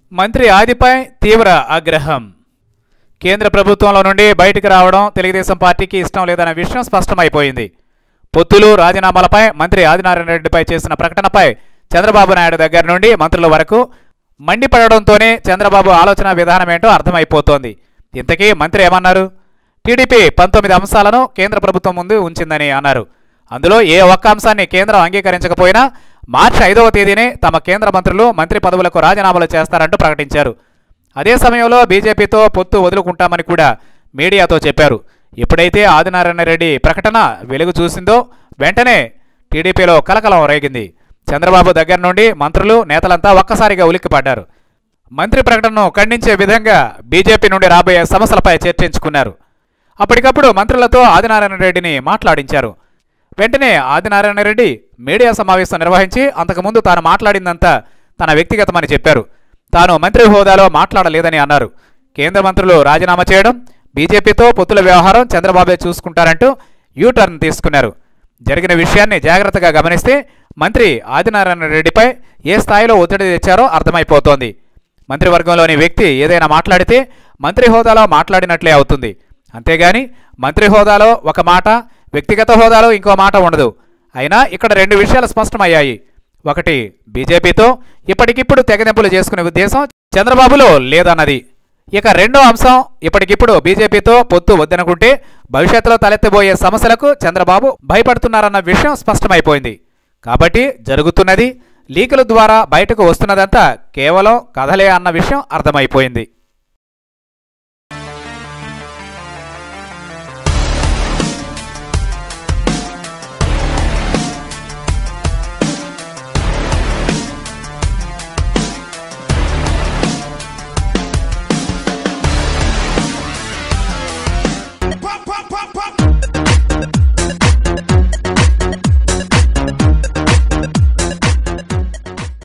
మంత్రి ఆదిపై తీవ్ర ఆగ్రహం కేంద్ర ప్రభుత్వంలో నుండి బయటికి రావడం తెలుగుదేశం పార్టీకి ఇష్టం లేదన్న విషయం స్పష్టమైపోయింది పొత్తులు రాజీనామాలపై మంత్రి ఆదినారాయణ రెడ్డిపై చేసిన ప్రకటనపై చంద్రబాబు నాయుడు దగ్గర నుండి మంత్రుల వరకు మండిపడడంతోనే చంద్రబాబు ఆలోచన విధానం ఏంటో అర్థమైపోతోంది ఇంతకీ మంత్రి ఏమన్నారు టీడీపీ పంతొమ్మిది అంశాలను కేంద్ర ప్రభుత్వం ముందు ఉంచిందని అన్నారు అందులో ఏ ఒక్క అంశాన్ని కేంద్రం అంగీకరించకపోయినా మార్చి ఐదవ తేదీనే తమ కేంద్ర మంత్రులు మంత్రి పదవులకు రాజీనామాలు చేస్తారంటూ ప్రకటించారు అదే సమయంలో బీజేపీతో పొత్తు వదులుకుంటామని కూడా మీడియాతో చెప్పారు ఎప్పుడైతే ఆదినారాయణ రెడ్డి ప్రకటన వెలుగు చూసిందో వెంటనే టీడీపీలో కలకలం రేగింది చంద్రబాబు దగ్గర నుండి మంత్రులు నేతలంతా ఒక్కసారిగా ఉలిక్కిపడ్డారు మంత్రి ప్రకటనను ఖండించే విధంగా బీజేపీ నుండి రాబోయే సమస్యలపై చర్చించుకున్నారు అప్పటికప్పుడు మంత్రులతో ఆదినారాయణ రెడ్డిని మాట్లాడించారు వెంటనే ఆదినారాయణ రెడ్డి మీడియా సమావేశం నిర్వహించి అంతకుముందు తాను మాట్లాడిందంతా తన వ్యక్తిగతమని చెప్పారు తాను మంత్రి హోదాలో మాట్లాడలేదని అన్నారు కేంద్ర మంత్రులు రాజీనామా చేయడం బీజేపీతో పొత్తుల వ్యవహారం చంద్రబాబే చూసుకుంటారంటూ యూటర్న్ తీసుకున్నారు జరిగిన విషయాన్ని జాగ్రత్తగా గమనిస్తే మంత్రి ఆదినారాయణ రెడ్డిపై ఏ స్థాయిలో ఒత్తిడి తెచ్చారో అర్థమైపోతోంది మంత్రివర్గంలోని వ్యక్తి ఏదైనా మాట్లాడితే మంత్రి హోదాలో మాట్లాడినట్లే అవుతుంది అంతేగాని మంత్రి హోదాలో ఒక మాట వ్యక్తిగత హోదాలో ఇంకో మాట ఉండదు అయినా ఇక్కడ రెండు విషయాలు స్పష్టమయ్యాయి ఒకటి బీజేపీతో ఇప్పటికిప్పుడు తెగదెంపులు చేసుకునే ఉద్దేశం చంద్రబాబులో లేదన్నది ఇక రెండో అంశం ఇప్పటికిప్పుడు బీజేపీతో పొత్తు వద్దనుకుంటే భవిష్యత్తులో తలెత్తబోయే సమస్యలకు చంద్రబాబు భయపడుతున్నారన్న విషయం స్పష్టమైపోయింది కాబట్టి జరుగుతున్నది లీకుల ద్వారా బయటకు వస్తున్నదంతా కేవలం కథలే అన్న విషయం అర్థమైపోయింది